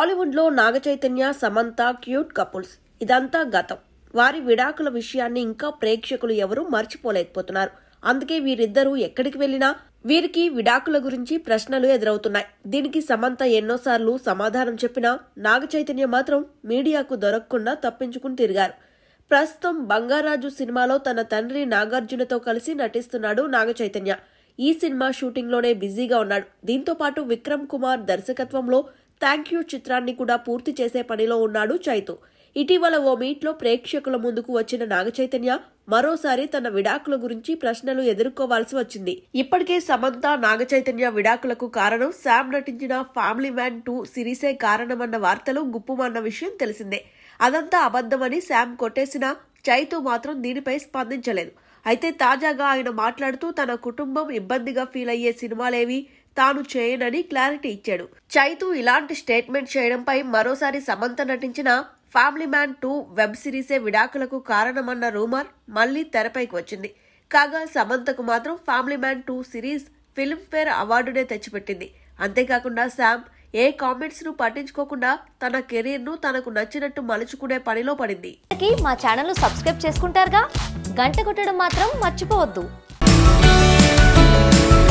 టాలీవుడ్లో Naga Chaitanya Samantha cute couples ఇదంతా గతం వారి విడాకుల విషయాన్ని ఇంకా ప్రేక్షకులు ఎవరూ మర్చిపోలేకపోతున్నారు అందుకే వీరిద్దరూ ఎక్కడికి వెళ్లినా వీరికి విడాకుల గురించి ప్రశ్నలు ఎదురవుతున్నాయి దీనికి సమంత ఎన్నోసార్లు సమాధానం చెప్పినా నాగచైతన్య మాత్రం మీడియాకు దొరకకుండా తప్పించుకుని తిరిగారు ప్రస్తుతం బంగారాజు సినిమాలో తన తండ్రి నాగార్జునతో కలిసి నటిస్తున్నాడు నాగచైతన్య ఈ సినిమా షూటింగ్లోనే బిజీగా ఉన్నాడు దీంతో పాటు విక్రమ్ కుమార్ దర్శకత్వంలో థ్యాంక్ యూ చిత్రాన్ని కూడా పూర్తి చేసే పనిలో ఉన్నాడు చైతు ఇటీవల ఓ మీట్లో ప్రేక్షకుల ముందుకు వచ్చిన నాగచైతన్య మరోసారి తన విడాకుల గురించి ప్రశ్నలు ఎదుర్కోవాల్సి వచ్చింది ఇప్పటికే సమంత నాగచైతన్య విడాకులకు కారణం శామ్ నటించిన ఫ్యామిలీ మ్యాన్ టూ సిరీసే కారణమన్న వార్తలు గుప్పుమన్న విషయం తెలిసిందే అదంతా అబద్ధమని శామ్ కొట్టేసినా చైతు మాత్రం దీనిపై స్పందించలేదు అయితే తాజాగా ఆయన మాట్లాడుతూ తన కుటుంబం ఇబ్బందిగా ఫీల్ అయ్యే సినిమాలేవి తాను చేయనని క్లారిటీ ఇచ్చాడు చైతు ఇలాంటి స్టేట్మెంట్ చేయడంపై మరోసారి సమంత నటించిన ఫ్యామిలీ మ్యాన్ టూ వెబ్ సిరీసే విడాకులకు కారణమన్న రూమర్ మళ్లీ తెరపైకి వచ్చింది కాగా సమంతకు మాత్రం family man two series Filmfare అవార్డునే తెచ్చిపెట్టింది అంతేకాకుండా శామ్ ఏ కామెంట్స్ ను పట్టించుకోకుండా తన కెరీర్ ను తనకు నచ్చినట్టు మలుచుకునే పనిలో పడింది కి మా ఛానల్ సబ్స్క్రైబ్ చేసుకుంటారుగా గంట కొట్టడం మాత్రం మర్చిపోవద్దు